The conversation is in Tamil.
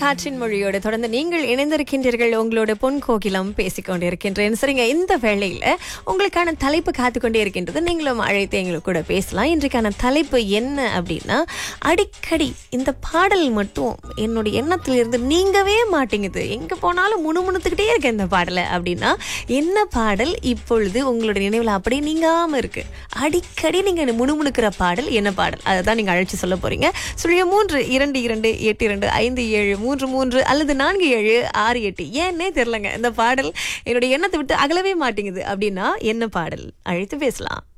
காற்றின் மொழியோடு தொடர்ந்து நீங்கள் இணைந்திருக்கின்றீர்கள் உங்களோட பொன் கோகிலம் பேசிக்கொண்டு இருக்கின்றேன் சரிங்க இந்த வேளையில உங்களுக்கான தலைப்பு காத்துக்கொண்டே இருக்கின்றது நீங்களும் அழைத்து எங்களுக்கு கூட பேசலாம் இன்றைக்கான தலைப்பு என்ன அப்படின்னா அடிக்கடி இந்த பாடல் மட்டும் என்னுடைய எண்ணத்திலிருந்து நீங்கவே மாட்டேங்குது எங்க போனாலும் முணுமுணுத்துக்கிட்டே இருக்கு இந்த பாடலை அப்படின்னா என்ன பாடல் இப்பொழுது உங்களுடைய நினைவில் அப்படியே நீங்காம இருக்கு அடிக்கடி நீங்க முணுமுணுக்கிற பாடல் என்ன பாடல் அதை தான் நீங்க அழைச்சு சொல்ல போறீங்க சொல்லுங்க மூன்று இரண்டு இரண்டு எட்டு இரண்டு ஐந்து ஏழு மூன்று மூன்று அல்லது நான்கு ஏழு ஆறு எட்டு ஏன்னே தெரிலங்க இந்த பாடல் என்னுடைய எண்ணத்தை விட்டு அகலவே மாட்டேங்குது அப்படின்னா என்ன பாடல் அழைத்து பேசலாம்